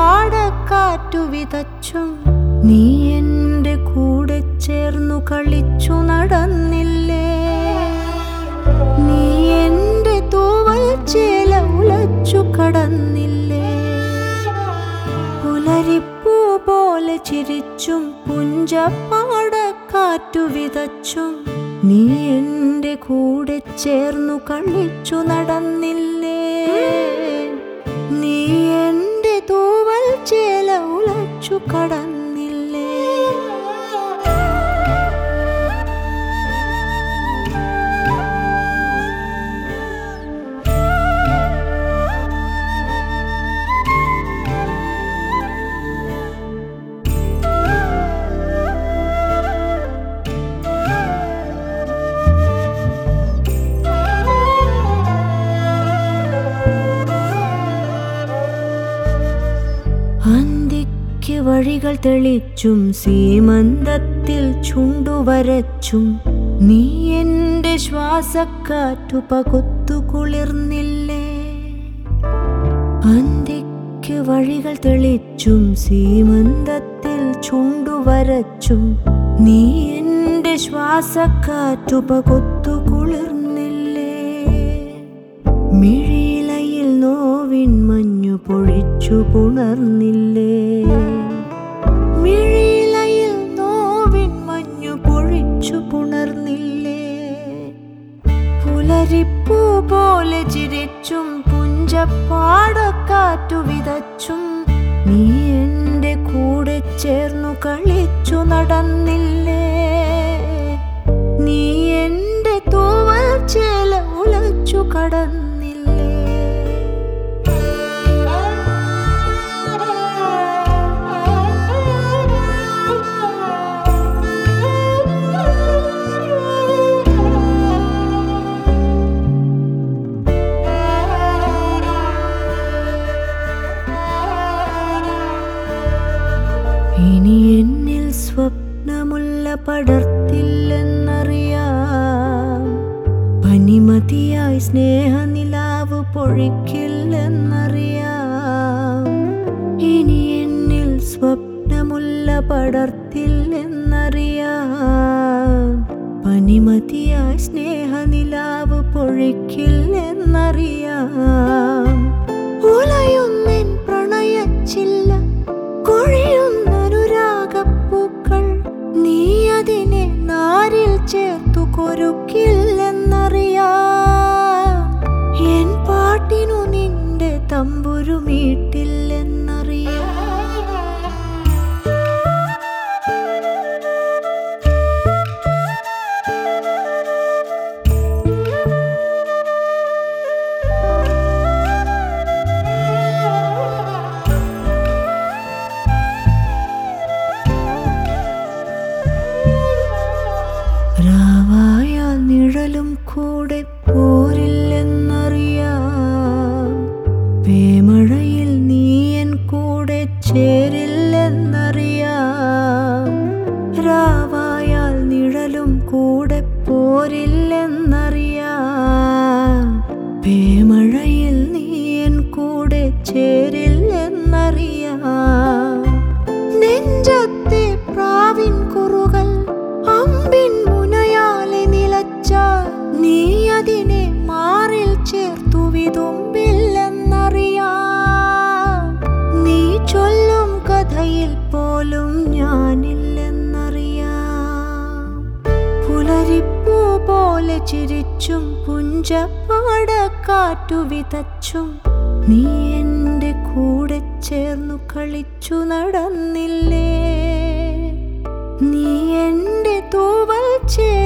പാടക്കാറ്റു വിതച്ചും നീ എൻ്റെ കൂടെ ചേർന്നു കളിച്ചു നടന്നില്ലേ നീ എൻ്റെ തൂവൽ ചേല ഉലച്ചു കടന്നില്ലേ പുലരിപ്പൂ പോലെ ചിരിച്ചും പുഞ്ചപ്പാടക്കാറ്റു വിതച്ചും നീ എൻ്റെ കൂടെ ചേർന്നു കളിച്ചു നടന്നില്ലേ നീ എൻ്റെ തൂവൽ ചേല ഉലച്ചു കടന്നില്ലേ അന്തിക്ക് വഴികൾ തെളിച്ചും സീമന്തത്തിൽ ചുണ്ടുവരച്ചും നീ എൻ്റെ ശ്വാസക്കാറ്റു പകുത്തു കുളിർന്നില്ലേ അന്തിക്ക് വഴികൾ തെളിച്ചും സീമന്തത്തിൽ ചുണ്ടുവരച്ചും നീ എൻ്റെ ശ്വാസക്കാറ്റു പകുത്തു കുളിർന്നില്ലേ മിഴിയിലയിൽ നോവിൻ മഞ്ഞു പൊഴിച്ചു പുണർന്നില്ലേ മിഴിയിലയിൽ നോവിൻ മഞ്ഞു പൊഴിച്ചു പുണർന്നില്ലേ പുലരിപ്പൂ പോലെ ചിരിച്ചും പുഞ്ചപ്പാടക്കാറ്റു വിതച്ചും നീ എൻ്റെ കൂടെ ചേർന്നു കളിച്ചു നടന്നില്ലേ നീ എൻ്റെ തൂവൽ ചേല ഉലച്ചു കടന്നില്ലേ ഇനി എന്നിൽ സ്വപ്നമുള്ള പടർത്തില്ലെന്നറിയാം പനിമതിയായി സ്നേഹനിലാവ് പൊഴിക്കില്ലെന്നറിയാം ഇനി എന്നിൽ സ്വപ്നമുള്ള പടർത്തില്ലെന്നറിയാം പനിമതിയായി സ്നേഹനിലാവ് പൊഴിക്കില്ലെന്നറിയാം ഉലയുന്നെൻ പ്രണയച്ചില്ല കൊഴിയുന്നൊരുരാഗപ്പൂക്കൾ നീ അതിനെ നാരിൽ ചേർത്തു കൊരുക്കില്ലെന്നറിയാം എൻ പാട്ടിനു നിന്റെ തമ്പുരു മീട്ടില്ലെന്നറിയാം രാവായാൽ നിഴലും കൂടെ പോരില്ലെന്നറിയാം വേമഴയിൽ നീയൻ കൂടെ ചേരില്ലെന്നറിയാം രാവായാൽ നിഴലും കൂടെ പോരില്ലെന്നറിയാം വേമഴയിൽ നീയൻ കൂടെ ചേരില്ലെന്നറിയാം നെഞ്ചത്തെ പ്രാവിൻ കുറുകൾ അമ്പിൻ മുനയാലെ നിലച്ചാൽ നീ അതിനെ മാറിൽ ചേർത്തു വിതുമ്പില്ലെന്നറിയാം നീ ചൊല്ലും കഥയിൽ പോലും ഞാനില്ലെന്നറിയാം പുലരിപ്പൂ പോലെ ചിരിച്ചും പുഞ്ചപ്പാടക്കാറ്റു വിതച്ചും നീ എൻ്റെ കൂടെ ചേർന്നു കളിച്ചു നടന്നില്ലേ നീ എൻ്റെ തൂവൽ ചേ